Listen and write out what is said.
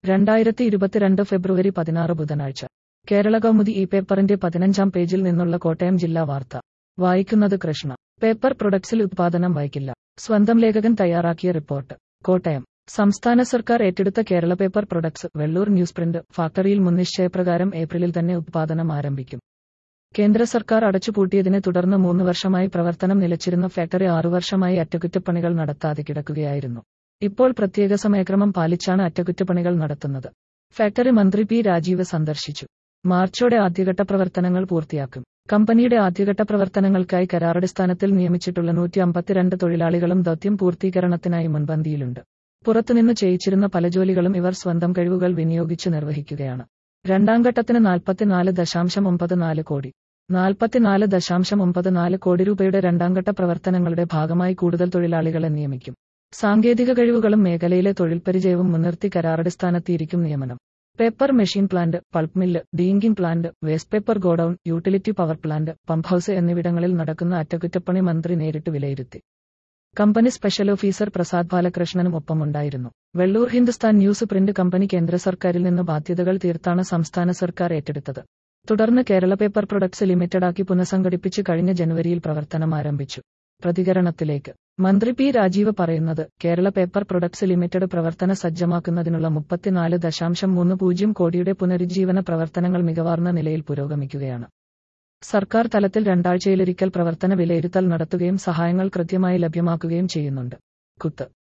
രണ്ടായിരത്തി ഇരുപത്തിരണ്ട് ഫെബ്രുവരി പതിനാറ് ബുധനാഴ്ച കേരള കൗമുദി ഈ പേപ്പറിന്റെ പതിനഞ്ചാം പേജിൽ നിന്നുള്ള കോട്ടയം ജില്ലാ വാർത്ത വായിക്കുന്നത് കൃഷ്ണ പേപ്പർ പ്രൊഡക്ട്സിൽ ഉത്പാദനം വൈകില്ല സ്വന്തം ലേഖകൻ തയ്യാറാക്കിയ റിപ്പോർട്ട് കോട്ടയം സംസ്ഥാന സർക്കാർ ഏറ്റെടുത്ത Kerala paper products Vellur news print ഫാക്ടറിയിൽ മുൻനിശ്ചയപ്രകാരം ഏപ്രിലിൽ തന്നെ ഉത്പാദനം ആരംഭിക്കും കേന്ദ്ര സർക്കാർ അടച്ചുപൂട്ടിയതിനെ തുടർന്ന് മൂന്ന് വർഷമായി പ്രവർത്തനം നിലച്ചിരുന്ന ഫാക്ടറി ആറു വർഷമായി അറ്റകുറ്റപ്പണികൾ നടത്താതെ കിടക്കുകയായിരുന്നു ഇപ്പോൾ പ്രത്യേക സമയക്രമം പാലിച്ചാണ് അറ്റകുറ്റപ്പണികൾ നടത്തുന്നത് ഫാക്ടറി മന്ത്രി പി രാജീവ് സന്ദർശിച്ചു മാർച്ചോടെ ആദ്യഘട്ട പ്രവർത്തനങ്ങൾ പൂർത്തിയാക്കും കമ്പനിയുടെ ആദ്യഘട്ട പ്രവർത്തനങ്ങൾക്കായി കരാറടിസ്ഥാനത്തിൽ നിയമിച്ചിട്ടുള്ള നൂറ്റി അമ്പത്തിരണ്ട് തൊഴിലാളികളും ദൗത്യം പൂർത്തീകരണത്തിനായി മുൻപന്തിയിലുണ്ട് പുറത്തുനിന്ന് ചെയ്യിച്ചിരുന്ന പല ജോലികളും ഇവർ സ്വന്തം കഴിവുകൾ വിനിയോഗിച്ച് നിർവഹിക്കുകയാണ് രണ്ടാം ഘട്ടത്തിന് നാൽപ്പത്തിനാല് ദശാംശം ഒമ്പത് നാല് കോടി നാൽപ്പത്തിനാല് ദശാംശം ഒമ്പത് നാല് കോടി രൂപയുടെ രണ്ടാംഘട്ട പ്രവർത്തനങ്ങളുടെ ഭാഗമായി കൂടുതൽ തൊഴിലാളികളെ നിയമിക്കും സാങ്കേതിക കഴിവുകളും മേഖലയിലെ തൊഴിൽ പരിചയവും മുൻനിർത്തി കരാറടിസ്ഥാനത്തിയിരിക്കും നിയമനം paper machine plant pulp mill deinking plant waste paper godown utility power plant pump house എന്നിവിടങ്ങളിൽ നടക്കുന്ന അറ്റകുറ്റപ്പണി മന്ത്രി നേരിട്ട് വിലയിരുത്തി കമ്പനി സ്പെഷ്യൽ ഓഫീസർ പ്രസാദ് ബാലകൃഷ്ണനും ഒപ്പമുണ്ടായിരുന്നു Vellur Hindustan news print company കേന്ദ്ര സർക്കാരിൽ നിന്ന് ബാധ്യതകൾ തീർത്താണ് സംസ്ഥാന സർക്കാർ ഏറ്റെടുത്തത് തുടർന്ന് കേരള പേപ്പർ പ്രൊഡക്ട്സ് ലിമിറ്റഡാക്കി പുനഃസംഘടിപ്പിച്ച് കഴിഞ്ഞ ജനുവരിയിൽ പ്രവർത്തനം ആരംഭിച്ചു പ്രതികരണത്തിലേക്ക് മന്ത്രി പി രാജീവ് പറയുന്നത് കേരള പേപ്പർ പ്രൊഡക്ട്സ് ലിമിറ്റഡ് പ്രവർത്തന സജ്ജമാക്കുന്നതിനുള്ള മുപ്പത്തിനാല് ദശാംശം മൂന്ന് പൂജ്യം കോടിയുടെ പുനരുജ്ജീവന പ്രവർത്തനങ്ങൾ മികവാർന്ന നിലയിൽ പുരോഗമിക്കുകയാണ് സർക്കാർ തലത്തിൽ രണ്ടാഴ്ചയിലൊരിക്കൽ പ്രവർത്തന വിലയിരുത്തൽ നടത്തുകയും സഹായങ്ങൾ കൃത്യമായി ലഭ്യമാക്കുകയും ചെയ്യുന്നുണ്ട് കുത്ത്